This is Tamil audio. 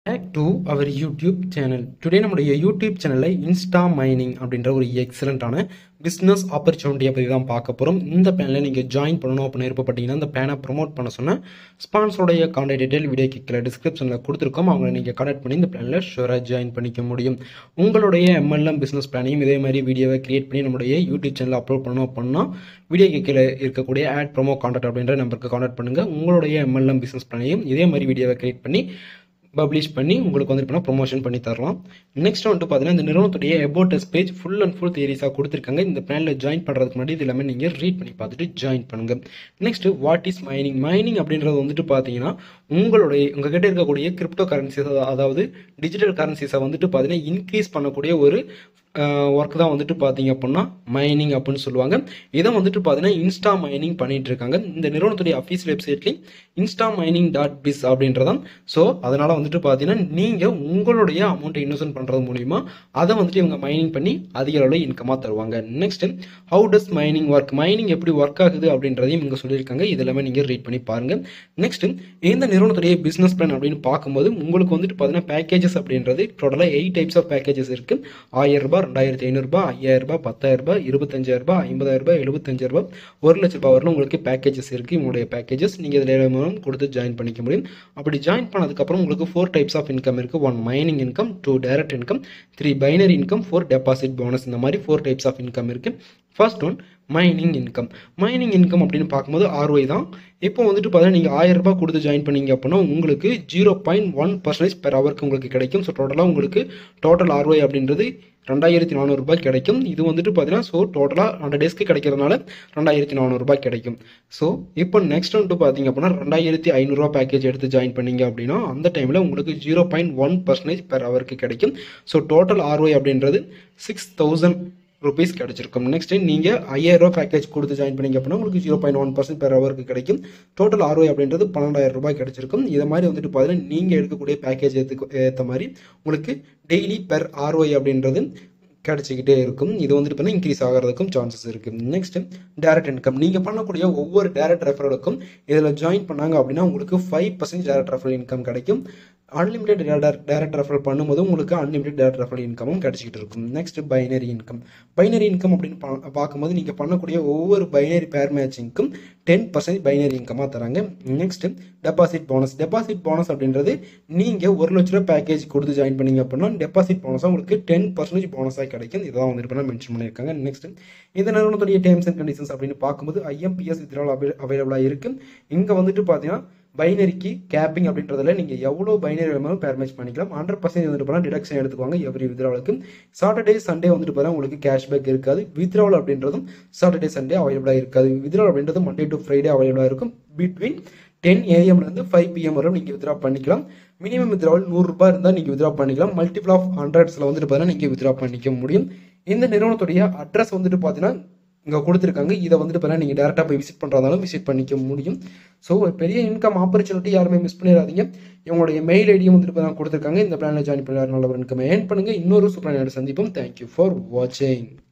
back to our YouTube channel today நம்முடைய யூடியூப் சேனலில் இன்ஸ்டா மைனிங் அப்படின்ற ஒரு எக்ஸலண்ட்டான பிஸ்னஸ் ஆப்பர்ச்சுனிட்டியை பற்றி தான் பார்க்க போகிறோம் இந்த பிளானில் நீங்கள் ஜாயின் பண்ணணும் அப்படின்னு விருப்பப்பட்டீங்கன்னா இந்த பிளானை ப்ரொமோட் பண்ண சொன்னால் ஸ்பான்ஸோடைய கான்டாக்ட் டீட்டெயில் வீடியோ கீழே டிஸ்கிரிப்ஷனில் கொடுத்துருக்கோம் அவங்களை நீங்கள் கான்டாக்ட் பண்ணி இந்த பிளானில் ஷூராக ஜாயின் பண்ணிக்க முடியும் உங்களுடைய எம்எல்எம் பிஸ்னஸ் பிளானையும் இதே மாதிரி வீடியோவை கிரியேட் பண்ணி நம்முடைய யூடியூப் சேனலில் அப்லோட் பண்ணணும் அப்படின்னா வீடியோ கீழே இருக்கக்கூடிய ஆட் ப்ரோமோ கான்டாக்ட் அப்படின்ற நம்பருக்கு கான்டாக்ட் பண்ணுங்கள் உங்களுடைய எம்எல்எம் பிஸ்னஸ் பிளானையும் இதே மாதிரி வீடியோவை கிரியேட் பண்ணி பப்ளிஷ் பண்ணி உங்களுக்கு வந்து இப்போ ப்ரொமோஷன் பண்ணி தரலாம் நெக்ஸ்ட் வந்துட்டு பார்த்தீங்கன்னா இந்த நிறுவனத்துடைய about us page full and full தியரிஸாக கொடுத்துருக்காங்க இந்த பிளானில் ஜாயின் பண்ணுறதுக்கு முன்னாடி இது எல்லாமே நீங்கள் ரீட் பண்ணி பார்த்துட்டு ஜாயின் பண்ணுங்க next what is mining mining அப்படின்றது வந்துட்டு பார்த்தீங்கன்னா உங்களுடைய உங்ககிட்ட இருக்கக்கூடிய கிரிப்டோ கரன்சிஸ் அதாவது டிஜிட்டல் கரன்சிஸை வந்துட்டு பார்த்தீங்கன்னா இன்க்ரீஸ் பண்ணக்கூடிய ஒரு ஒர்க் தான் வந்துட்டு பார்த்தீங்க அப்படின்னா மைனிங் அப்படின்னு சொல்லுவாங்க இதை வந்துட்டு பார்த்தீங்கன்னா இன்ஸ்டா மைனிங் பண்ணிட்டு இருக்காங்க இந்த நிறுவனத்துடைய அஃபீஷியல் வெப்சைட்லேயும் இன்ஸ்டா மைனிங் டாட் பிஸ் அப்படின்றதான் ஸோ அதனால் வந்துட்டு பார்த்தீங்கன்னா நீங்கள் உங்களுடைய அமௌண்ட்டை இன்வெஸ்ட் பண்ணுறது மூலிமா அதை வந்துட்டு இவங்க மைனிங் பண்ணி அதிக அளவில் இன்கமாக தருவாங்க next how does mining work mining எப்படி ஒர்க் ஆகுது அப்படின்றதையும் இவங்க சொல்லியிருக்காங்க இது எல்லாமே நீங்கள் ரீட் பண்ணி பாருங்கள் நெக்ஸ்ட் இந்த நிறுவனத்துடைய பிஸ்னஸ் பிளான் அப்படின்னு பார்க்கும்போது உங்களுக்கு வந்துட்டு பார்த்தீங்கன்னா பேக்கேஜஸ் அப்படின்றது டோட்டலாக எயிட் டைப்ஸ் ஆஃப் பேக்கேஜஸ் இருக்குது ஆயிரம் ரூபாய் ரெண்டாயிரத்தி ஐநூறுரூபா ஐயாயிரம் ரூபாய் பத்தாயிரம் ரூபாய் இருபத்தஞ்சாயிரம் ரூபாய் ஐம்பதாயிரம் ரூபாய் எழுபத்தஞ்சாயிரம் ரூபாய் ஒரு லட்ச ரூபாய் வரலும் உங்களுக்கு பேக்கேஜஸ் இருக்குது உங்களுடைய பேக்கேஜஸ் நீங்கள் இதில் மூலம் கொடுத்து ஜாயின் பண்ணிக்க முடியும் அப்படி ஜாயின் பண்ணதுக்கப்புறம் உங்களுக்கு ஃபோர் டைப்ஸ் ஆஃப் இன்கம் இருக்குது one mining income two direct income three binary income four deposit bonus இந்த மாதிரி ஃபோர் டைப்ஸ் ஆஃப் இன்கம் இருக்குது first one mining income mining income அப்படின்னு பார்க்கும்போது ஆர்ஒய் தான் இப்போ வந்துட்டு பார்த்தீங்கன்னா நீங்கள் ஆயிரம் ரூபாய் கொடுத்து ஜாயின் பண்ணீங்க அப்படின்னா உங்களுக்கு zero point one percentage per ஹவருக்கு உங்களுக்கு கிடைக்கும் ஸோ டோட்டலாக உங்களுக்கு டோட்டல் ஆர்ஒய் அப்படின்றது ரெண்டாயிரத்தி நானூறுரூபாய் கிடைக்கும் இது வந்துட்டு பார்த்தீங்கன்னா ஸோ டோட்டலாக ஹண்ட்ரட் டேஸ்க்கு கிடைக்கிறதுனால ரெண்டாயிரத்தி நானூறுரூபாய் கிடைக்கும் ஸோ இப்போ நெக்ஸ்ட் வந்துட்டு பார்த்தீங்க அப்படின்னா ரெண்டாயிரத்தி ஐநூறுரூவா பேக்கேஜ் எடுத்து ஜாயின் பண்ணீங்க அப்படின்னா அந்த டைமில் உங்களுக்கு zero point one percentage per ஹவருக்கு கிடைக்கும் ஸோ டோட்டல் ஆர்ஒய் அப்படின்றது சிக்ஸ் தௌசண்ட் ருபீஸ் கிடச்சிருக்கும் நெக்ஸ்ட் நீங்கள் ஐயாயிரரூபா பேக்கேஜ் கொடுத்து ஜாயின் பண்ணிங்க அப்படின்னா உங்களுக்கு zero point one percent per ஹவருக்கு கிடைக்கும் டோட்டல் ஆர்ஒய் அப்படின்றது பன்னெண்டாயிரம் ரூபாய் கிடச்சிருக்கும் இதை மாதிரி வந்துட்டு பார்த்தீங்கன்னா நீங்கள் எடுக்கக்கூடிய பேக்கேஜ் ஏற்றுக்கு ஏற்ற மாதிரி உங்களுக்கு டெய்லி பெர் ஆர்ஒய் அப்படின்றது கிடச்சிக்கிட்டே இருக்கும் இது வந்துட்டு பார்த்தீங்கன்னா இன்க்ரீஸ் ஆகிறதுக்கும் சான்சஸ் இருக்குது நெக்ஸ்ட் டேரக்ட் இன்கம் நீங்கள் பண்ணக்கூடிய ஒவ்வொரு டேரக்ட் ரெஃபரலுக்கும் இதில் ஜாயின் பண்ணாங்க அப்படின்னா உங்களுக்கு five percent direct referral income கிடைக்கும் அன்லிமிடெட் டேரக்ட் ரெஃபரல் பண்ணும்போது உங்களுக்கு அன்லிமிடெட் டேரக்ட் ரெஃபரல் இன்கமும் கிடைச்சிக்கிட்டு இருக்கும் next binary income binary income அப்படின்னு பார்க்கும்போது நீங்கள் பண்ணக்கூடிய ஒவ்வொரு பைனரி பேர் மேட்சிங்க்கும் டென் பர்சன்ட் பைனரி இன்கமாக தராங்க next deposit bonus deposit bonus அப்படின்றது நீங்கள் ஒரு லட்ச ரூபா பேக்கேஜ் கொடுத்து ஜாயின் பண்ணீங்க அப்படின்னா டெபாசிட் போனஸாக உங்களுக்கு டென் பர்சன்டேஜ் போனஸாக கிடைக்கும் இதெல்லாம் வந்துட்டு பண்ண மென்ஷன் பண்ணியிருக்காங்க நெக்ஸ்ட் இந்த நிறுவனத்துடைய டேர்ம்ஸ் அண்ட் கண்டிஷன்ஸ் அப்படின்னு பார்க்கும்போது ஐஎம்பிஎஸ் வித்ரால் அவைலபிளாக இருக்குது இங்கே வந்துட்டு பார்த்தீங்கன்னா பைனரிக்கு கேப்பிங் அப்படின்றதுல நீங்கள் எவ்வளோ பைனரி வேணுமாலும் பேர் மேட்ச் பண்ணிக்கலாம் ஹண்ட்ரட் பர்சன்ட் வந்துட்டு போனால் டிடக்ஷன் எடுத்துக்குவாங்க எவ்ரி வித்ராவலுக்கு சாட்டர்டே சண்டே வந்துட்டு பார்த்தா உங்களுக்கு கேஷ்பேக் இருக்காது வித்ராவல் அப்படின்றதும் சாட்டர்டே சண்டே அவைலபிளாக இருக்காது வித்ராவல் அப்படின்றது மண்டே டு ஃப்ரைடே அவைலபிளாக இருக்கும் பிட்வீன் டென் ஏஎம்லேருந்து ஃபைவ் பிஎம் வரை நீங்கள் வித்ரா பண்ணிக்கலாம் மினிமம் வித்ராவல் நூறுரூபா இருந்தால் நீங்கள் வித்ரா பண்ணிக்கலாம் மல்டிபிள் ஆஃப் ஹண்ட்ரட்ஸில் வந்துட்டு பார்த்தீங்கன்னா நீங்கள் வித்ரா பண்ணிக்க முடியும் இந்த நிறுவனத்துடைய அட்ரஸ் வந்துட்டு பார்த்தீங்கன்னா இங்கே கொடுத்துருக்காங்க இதை வந்துட்டு பார்த்தா நீங்கள் டேரெக்டாக போய் விசிட் பண்ணுறதாலும் விசிட் பண்ணிக்க முடியும் ஸோ ஒரு பெரிய இன்கம் ஆப்பர்ச்சுனிட்டி யாருமே மிஸ் பண்ணிடாதீங்க இவங்களுடைய மெயில் ஐடியும் வந்துட்டு இப்போ தான் கொடுத்துருக்காங்க இந்த பிளானில் ஜாயின் பண்ணி நல்ல ஒரு இன்கம் ஏர்ன் பண்ணுங்கள் இன்னொரு சூப்பரான சந்திப்போம் தேங்க்யூ ஃபார் வாட்சிங்